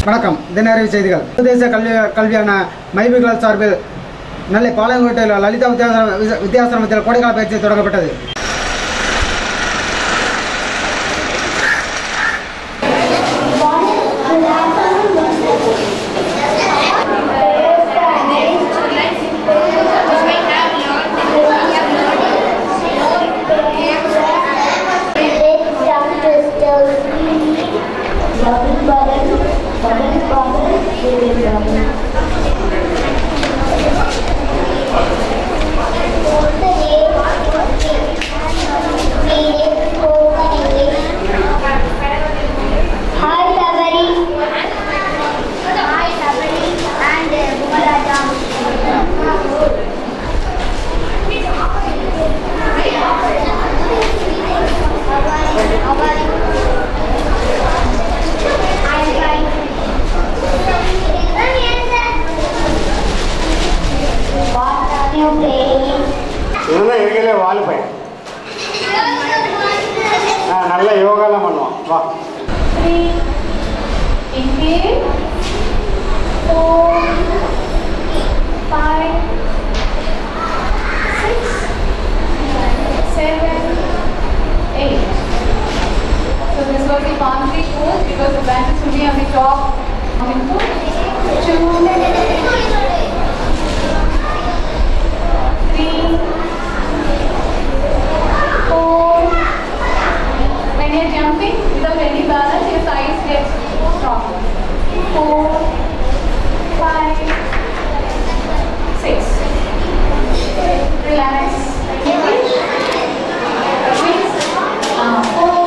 வணக்கம் தினஅறிவு செய்திகள் சர்வதேச கல்வி கல்வியான மைபிகளால் சார்பில் நெல்லை பாளையங்கோட்டையில் லலிதா வித்யாசிரம வித்யாசிரமத்தில் கோடைக்கால பயிற்சி தொடங்கப்பட்டது Hi, Sabari. Hi, Sabari. And Bumaraja. What are you playing? இவன் இருக்கிற வாலு பையன் ஆ, நல்ல யோகாலாம் பண்ணுவான் வா Three. Inhale. Four. Five. Six. Seven. Eight. So this was the boundary pose because the branches will be on the top. Input. Two. Three. Four. When you're jumping without any balance, your thighs get stronger. Four. Five. Six. Relax. Six. Uh, four.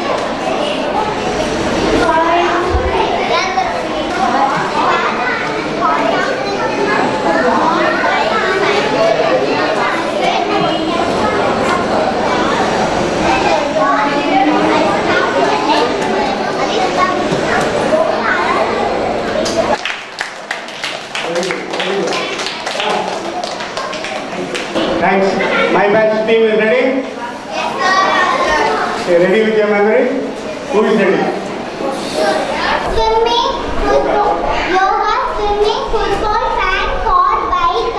Thanks. My batch team is ready? Okay, ready with your memory? Who is ready? Swimming, football, yoga, swimming, football, fan, car, bike.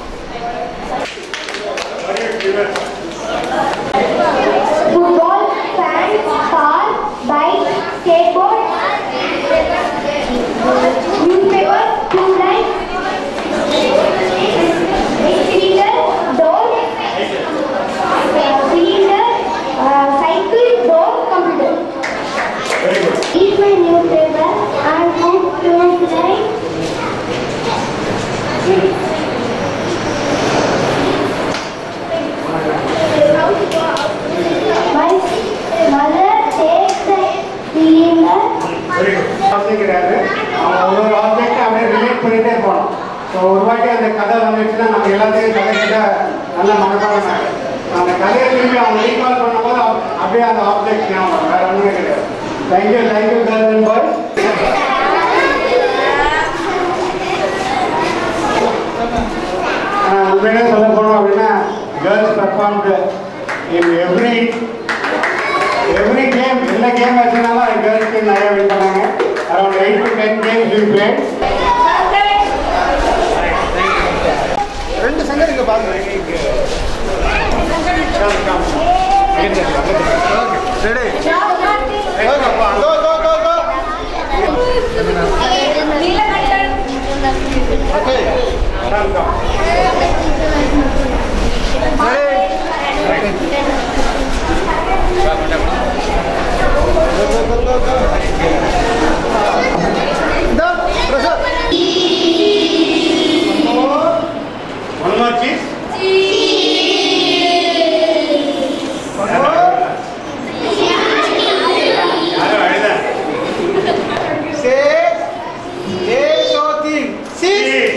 Football, fan, car, bike, skateboard, newspaper, tube cylinder, door, cylinder, uh, cycle, door, computer. Very good. Eat my newspaper and cook tonight. My mother takes the cylinder. Very good object கிடையாது அவன் ஒரு ஒரு object அப்படியே relate பண்ணிட்டே போகணும் so ஒரு வாட்டி அந்த கதை வந்துச்சுன்னா நம்ம எல்லாத்தையும் கதை கிட்ட நல்லா மனப்பாடம் ஆகும். அந்த கதையை திரும்பி அவங்க ரீகால் பண்ணும்போது அவ- அப்படியே அந்த ஆப்ஜெக்ட் ஞாபகம் வரும். வேற ஒன்றுமே கிடையாது thank you thank you girls and boys உண்மையிலே சொல்ல போனோம் அப்படின்னா girls performed in every every game எல்லா கேம் வச்சுனாலும் கேர்ள்ஸ் டீம் நிறைய வின் பண்ணாங்க around eight to ten games you play ரெண்டு சங்கர் இங்கே பாருங்க ரெடி கோ கோ கோ கோ ஓகே இதோ பிரசாத் ஒன் மோர் சீஸ் யாரும் அழுத சே ஏ சோதி சி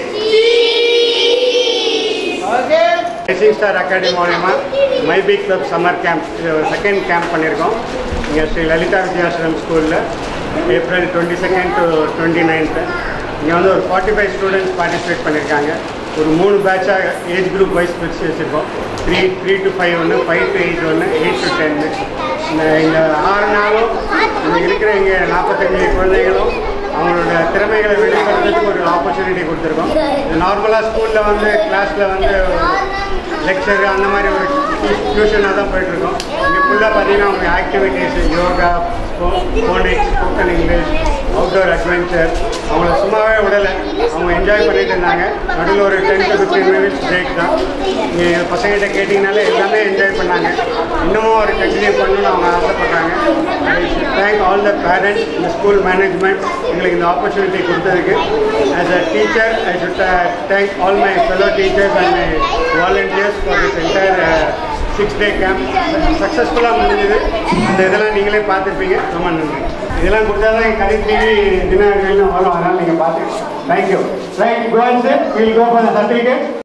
ஓகே ரேசிங் ஸ்டார் அகாடமி மூலயமா my big club summer camp second camp பண்ணியிருக்கோம் இங்கே ஸ்ரீ லலிதா வித்யாசிரம் ஸ்கூலில் April twenty second to twenty ninth இங்கே வந்து ஒரு ஃபார்ட்டி ஃபைவ் ஸ்டூடெண்ட்ஸ் பார்ட்டிசிபேட் பண்ணியிருக்காங்க ஒரு மூணு பேட்சாக ஏஜ் குரூப் வைஸ் பிரித்து வச்சுருக்கோம் த்ரீ த்ரீ டு ஃபைவ் ஒன்று ஃபைவ் டு எயிட் ஒன்று எயிட் டு டென்னு இந்த இந்த ஆறு நாளும் இங்கே இருக்கிற இங்கே நாற்பத்தஞ்சு குழந்தைகளும் அவங்களோட திறமைகளை வெளிப்படுறதுக்கு ஒரு ஆப்பர்ச்சுனிட்டி கொடுத்துருக்கோம் நார்மலாக ஸ்கூலில் வந்து கிளாஸில் வந்து லெக்சர் அந்த மாதிரி ஒரு டியூஷனாக தான் போயிட்டுருக்கோம் இங்கே ஃபுல்லாக பார்த்தீங்கன்னா அவங்க activities yoga phonics spoken English outdoor adventure அவங்கள சும்மாவே விடலை அவங்க என்ஜாய் பண்ணிட்டு இருந்தாங்க நடுவில் ஒரு ten to fifteen minutes break தான் இங்கே பசங்கள்கிட்ட கேட்டிங்கனாலே எல்லாமே என்ஜாய் பண்ணாங்க இன்னமும் ஒரு கண்டினியூ பண்ணணும்னு அவங்க ஆசைப்பட்றாங்க தேங்க் ஆல் த பேரண்ட்ஸ் இந்த ஸ்கூல் மேனேஜ்மெண்ட் எங்களுக்கு இந்த ஆப்பர்ச்சுனிட்டி கொடுத்ததுக்கு as a teacher I should thank all my fellow teachers and my volunteers for this entire six day camp சக்ஸஸ்ஃபுல்லாக முடிஞ்சது அந்த இதெல்லாம் நீங்களே பார்த்துருப்பீங்க ரொம்ப நன்றி இதெல்லாம் கொடுத்தா தான் கதை டிவி தினம் வரும் அதனால் நீங்கள் பார்த்துக்கலாம் thank you right Kovan sir will go for the certificate